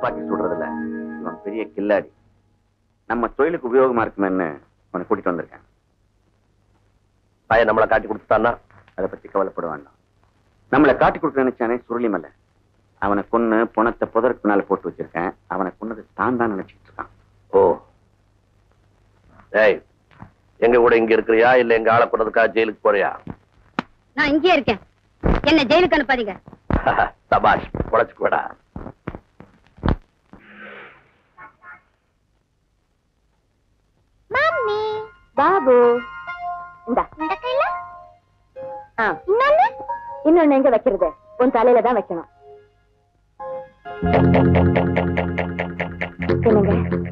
துப்பாக்கி சுடுறதுல இவன் பெரிய கில்லாடி நம்ம தொழிலுக்கு உபயோகமா இருக்குமேன்னு அவனை கூட்டிட்டு வந்திருக்கேன் பையன் நம்மளை காட்டி கொடுத்துட்டான்னா அதை பத்தி கவலைப்பட வேண்டாம் நம்மளை காட்டி கொடுக்க நினைச்சானே சுருளிமலை அவனை கொன்னு புணத்தை புதருக்கு பின்னால போட்டு வச்சிருக்கேன் அவனை கொன்னது தான் தான் நினைச்சிட்டு இருக்கான் ஓ ஏய் எங்க கூட இங்க இருக்கிறியா இல்ல எங்க ஆளை கொண்டதுக்காக ஜெயிலுக்கு போறியா நான் இங்கே இருக்கேன் என்ன ஜெயிலுக்கு அனுப்பாதீங்க சபாஷ் உழைச்சுக்கூடா மம்மி பாபு இந்தா இந்த கையில ஆ, இன்னொன்னு இன்னொன்னு எங்க வைக்கிறது உன் தலையில தான் வைக்கணும் என்னங்க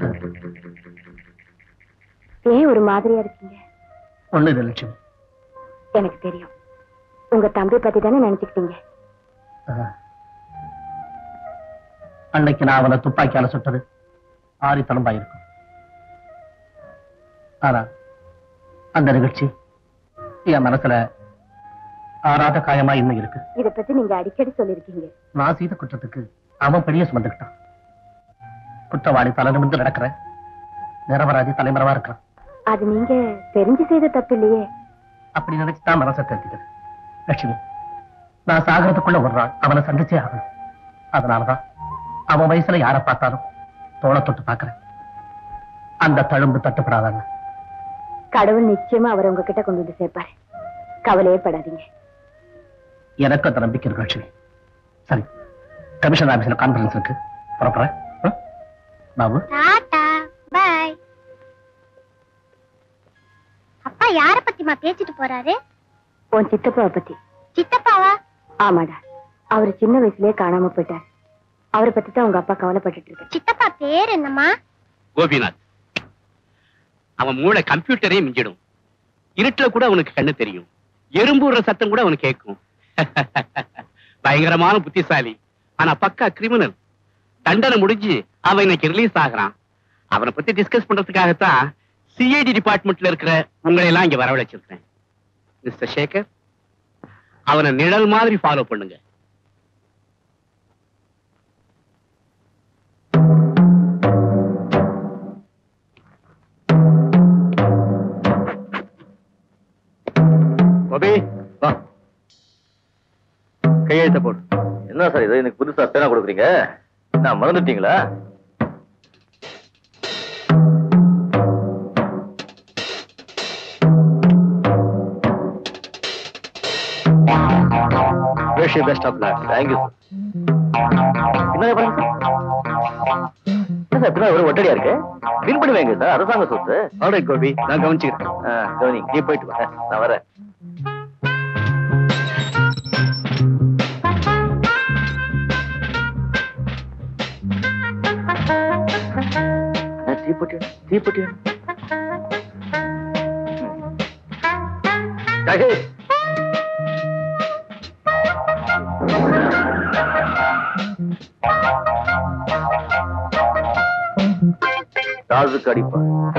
ஏன் ஒரு மாதிரியா இருக்கீங்க ஒண்ணு இல்லை லட்சுமி எனக்கு தெரியும் உங்க தம்பி பத்தி தானே நினைச்சுக்கிட்டீங்க ஆஹ். அன்னைக்கு நான் அவனை துப்பாக்கியால சுட்டது ஆரித்தனமா இருக்கும் ஆனா அந்த நிகழ்ச்சி என் மனசுல ஆறாத காயமா இன்னும் இருக்கு இத பத்தி நீங்க அடிக்கடி சொல்லிருக்கீங்க நான் செய்த குற்றத்துக்கு அவன் பெரிய சுமந்துக்கிட்டான் குற்றவாளி தலை நிமிர்ந்து நடக்கிற நிரபராதி தலைமறைவா இருக்கிறான் அது நீங்க தெரிஞ்சு செய்த தப்பு இல்லையே அப்படி நினைச்சுதான் மனசை தேர்த்திக்கிறது லட்சுமி நான் சாகிறதுக்குள்ள ஒரு நாள் அவனை சந்திச்சே ஆகணும் அதனாலதான் அவன் வயசுல யாரை பார்த்தாலும் தோளை தொட்டு பார்க்கறேன் அந்த தழும்பு தட்டுப்படாதாங்க கடவுள் நிச்சயமா அவரை உங்ககிட்ட கொண்டு வந்து சேர்ப்பாரு கவலையே படாதீங்க எனக்கு அந்த நம்பிக்கை இருக்கு லட்சுமி சரி கமிஷன் ஆபீஸ்ல கான்பரன்ஸ் இருக்கு புறப்படுறேன் ம்? பாபு டாடா பை அப்பா யார பத்திமா பேசிட்டு போறாரு உன் சித்தப்பாவை பத்தி சித்தப்பாவா ஆமாடா அவரு சின்ன வயசுலயே காணாம போயிட்டார் அவரை பத்தி தான் உங்க அப்பா கவலைப்பட்டுட்டு இருக்காரு சித்தப்பா பேர் என்னம்மா கோபிநாத் அவன் மூளை கம்ப்யூட்டரே மிஞ்சிடும் இருட்டுல கூட அவனுக்கு கண்ணு தெரியும் எறும்புற சத்தம் கூட அவனுக்கு கேட்கும் பயங்கரமான புத்திசாலி ஆனா பக்கா கிரிமினல் தண்டனை முடிஞ்சு அவன் இன்னைக்கு ரிலீஸ் ஆகுறான் அவனை பத்தி டிஸ்கஸ் பண்றதுக்காகத்தான் சிஐடி டிபார்ட்மெண்ட்ல இருக்கிற உங்களை எல்லாம் இங்க வரவழைச்சிருக்கேன் மிஸ்டர் சேகர் அவனை நிழல் மாதிரி ஃபாலோ பண்ணுங்க கோபி வா கையெழுத்த போடு என்ன சார் இது எனக்கு புதுசா பேனா கொடுக்குறீங்க நான் மறந்துட்டீங்களா wish best of luck thank you என்ன பாருங்க சார் சார் பின்னாடி ஒரு ஒட்டடியா இருக்கு பில் பண்ணி வைங்க சார் அரசாங்க சொத்து ஆல்ரைட் கோபி நான் கவனிச்சுக்கிறேன் கவனி நீ போயிட்டு வா நான் வரேன் தீப்பொட்டி தீப்பொட்டி காதுக்கு அடிப்பா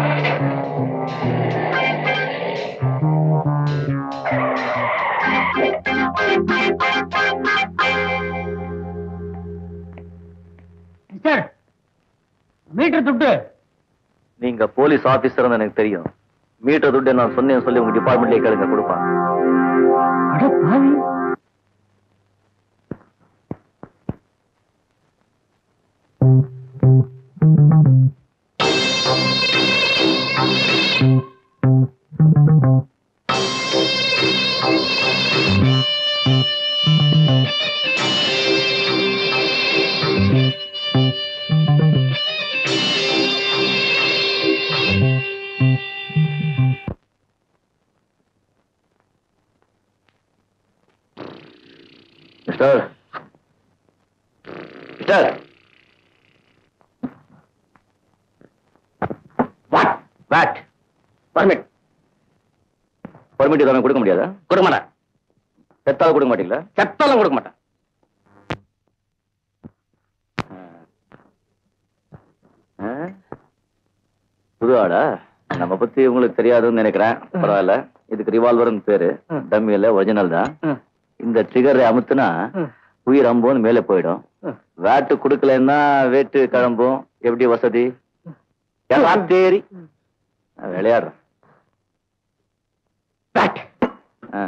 மீட்டர் துட்டு நீங்க போலீஸ் ஆபீசர் எனக்கு தெரியும் மீட்டர் துட்டு நான் சொன்னேன் சொல்லி உங்க டிபார்ட்மெண்ட்லயே கேளுங்க கொடுப்பான் அட பாவி mister mister what what permit permit இல்லாம கொடுக்க முடியாதா கொடுக்க மாட்டேன் செத்தாலும் கொடுக்க மாட்டீங்களா செத்தாலும் கொடுக்க மாட்டேன் ஆ? புது ஆளா நம்ம பத்தி உங்களுக்கு தெரியாதுன்னு நினைக்கிறேன் பரவாயில்ல இதுக்கு ரிவால்வர்னு பேரு டம்மி இல்ல ஒரிஜினல் தான் இந்த ட்ரிகரை அமுத்துனா உயிர் அம்போன்னு மேலே போயிடும் வேட்டு கொடுக்கலன்னா வேட்டு கிளம்பும் எப்படி வசதி எல்லாம் தேரி நான் விளையாடுறேன் ஆ.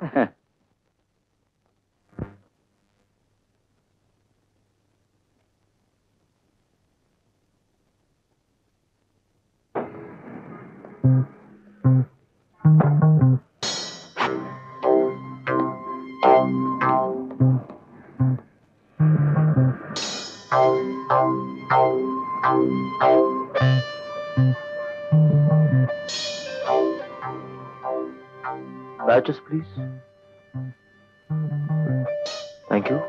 Badges, please. Thank you.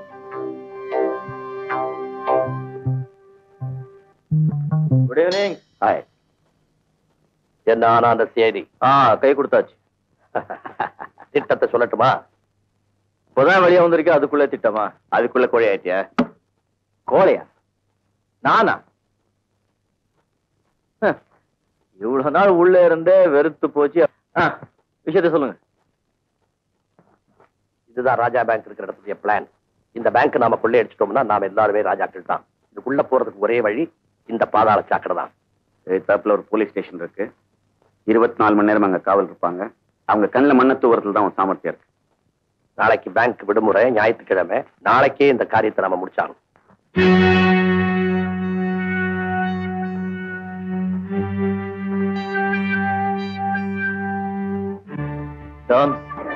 Good evening hi என்ன ஆனா அந்த செய்தி ஆ கை கொடுத்தாச்சு திட்டத்தை சொல்லட்டுமா இப்பதான் வெளியே வந்திருக்கேன் அதுக்குள்ள திட்டமா அதுக்குள்ள கோழி ஆயிட்டியா கோழையா நானா ஹ, இவ்வளவு நாள் உள்ள இருந்தே வெறுத்து போச்சு ஆ, விஷயத்தை சொல்லுங்க இதுதான் ராஜா பேங்க் இருக்கிற இடத்துடைய பிளான் இந்த பேங்க் நாம கொள்ளை அடிச்சிட்டோம்னா நாம எல்லாருமே ராஜாக்கள் தான் இதுக்குள்ள போறதுக்கு ஒரே வழி இந்த பாதாள சாக்கடை தான் எதிர்த்தாப்புல ஒரு போலீஸ் ஸ்டேஷன் இருக்கு இருபத்தி நாலு மணி நேரம் அங்க காவல் இருப்பாங்க அவங்க கண்ணில் மண்ணை தூவறதுல தான் ஒரு சாமர்த்தியம் இருக்கு நாளைக்கு பேங்க் விடுமுறை ஞாயிற்றுக்கிழமை நாளைக்கே இந்த காரியத்தை நாம முடிச்சாகணும் டான்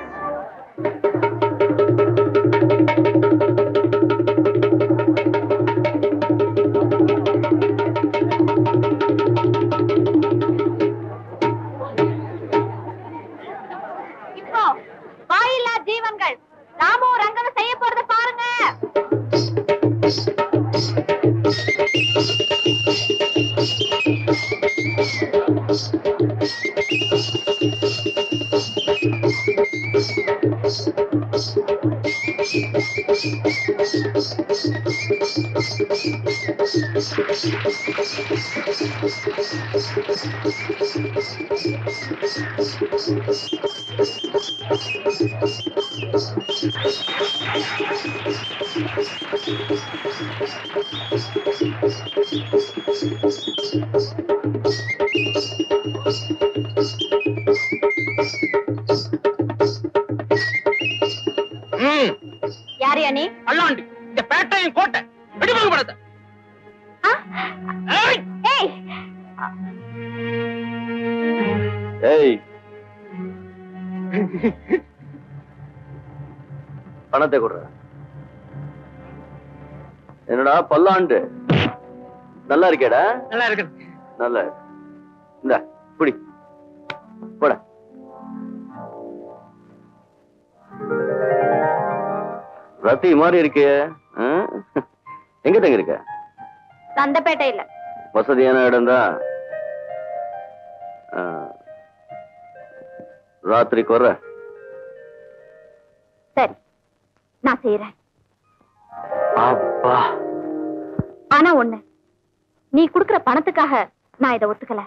இப்போ வாயில்லா ஜீவன்கள் ராமும் ரங்கனும் செய்ய போறத பாருங்க யார் நீ அல்லாண்டி இந்த பேட்டையும் கோட்டை வெடிவாங்க படத்தை ஏய் ஏய் ஏய் பணத்தை கொடுற என்னடா பல்லாண்டு நல்லா இருக்கேடா நல்லா இருக்கு நல்லா இருக்கு. இந்த புடி போட ரத்தி மாதிரி இருக்கே ஆ? எங்க தங்க இருக்க சந்தப்பேட்டையில வசதியான இடம் தான் ராத்திரிக்கு வர்ற சரி நான் செய்யறேன் அப்பா ஆனா ஒண்ணு நீ குடுக்கற பணத்துக்காக நான் இதை ஒத்துக்கல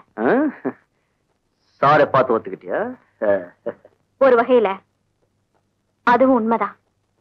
சாரை பார்த்து ஒத்துக்கிட்டியா ஒரு வகையில அதுவும் உண்மைதான்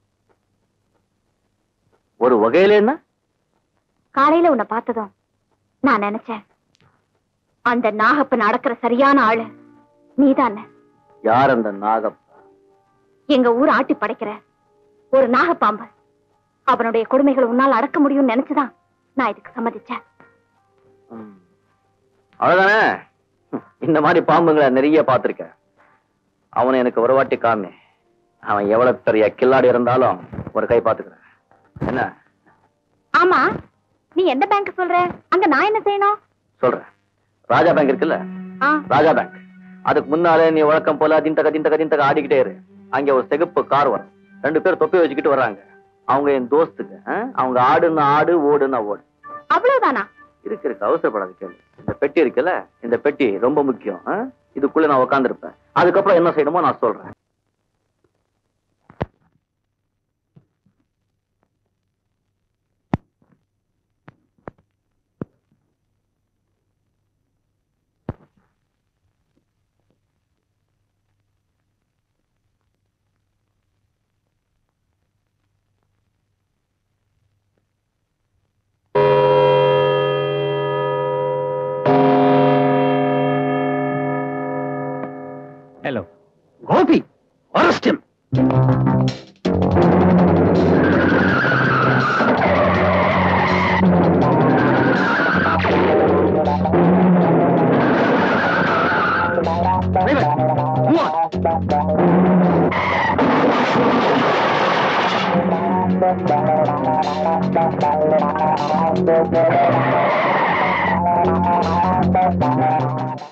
ஒரு வகையில என்ன காலையில உன்னை பார்த்ததும் நான் நினைச்சேன் அந்த நாகப்ப நடக்கிற சரியான ஆளு நீதானே யார் அந்த நாகம் எங்க ஊர் ஆட்டி படைக்கிற ஒரு நாகப்பாம்பு அவனுடைய கொடுமைகள் உன்னால் அடக்க முடியும்னு நினைச்சுதான் நான் இதுக்கு சம்மதிச்சேன் ம். அவ்வளவுதானே இந்த மாதிரி பாம்புங்களை நிறைய பார்த்திருக்கேன் அவனை எனக்கு ஒரு வாட்டி காமி அவன் எவ்வளவு பெரிய கில்லாடி இருந்தாலும் ஒரு கை பார்த்துக்கிறேன் என்ன ஆமா நீ எந்த பேங்க் சொல்ற அங்க நான் என்ன செய்யணும் சொல்றேன் ராஜா பேங்க் இருக்குல்ல ஆ, ராஜா பேங்க் அதுக்கு முன்னாலே நீ வழக்கம் போல திண்டக திண்டக திண்டக ஆடிக்கிட்டே இரு அங்க ஒரு சிகப்பு கார் வரும் ரெண்டு பேர் தொப்பி வச்சுக்கிட்டு வர்றாங்க அவங்க என் தோஸ்துக்கு ஆ? அவங்க ஆடுன்னா ஆடு ஓடுன்னா ஓடு அவ்வளவுதானா இருக்கு இருக்கு அவசரப்படாத கேளு இந்த பெட்டி இருக்குல்ல இந்த பெட்டி ரொம்ப முக்கியம் ஆ? இதுக்குள்ள நான் உட்காந்துருப்பேன் அதுக்கப்புறம் என்ன செய்யணுமோ நான் சொல்றேன் Gopi arrest him Driver, move on. Thank you.